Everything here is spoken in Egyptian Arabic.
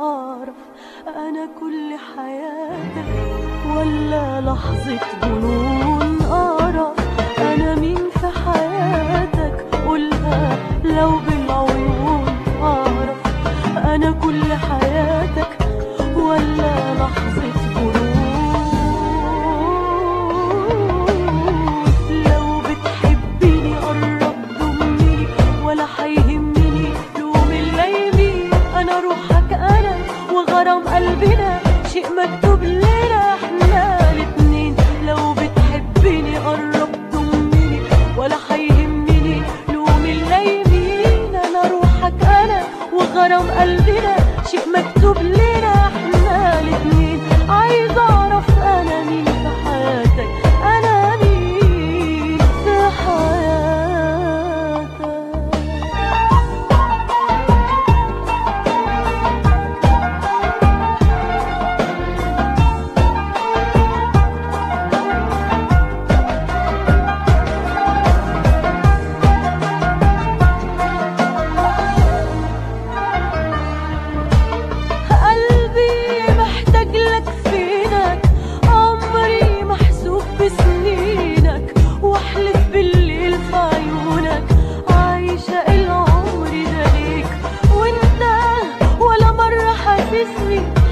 أعرف أنا كل حياتك ولا لحظة جنون أعرف أنا مين في حياتك قولها لو بالعيون أعرف أنا كل حياتك ولا لحظة جنون لو بتحبني قرب ضمني ولا هيهمني لوم الليمين أنا روحك أنا وغرام قلبنا شيء مكتوب لنا احنا الاتنين لو بتحبني قرب ضمني ولا هيهمني لوم الليمين أنا روحك أنا وغرام قلبنا شيء مكتوب لنا احنا الاتنين عايز اعرف انا مين في حياتك انا مين في حياتك قلبي محتاج لك فينك عمري محسوب بسنينك واحلف بالليل في عيونك عايشة العمر ده ليك وانت ولا مرة حاسسني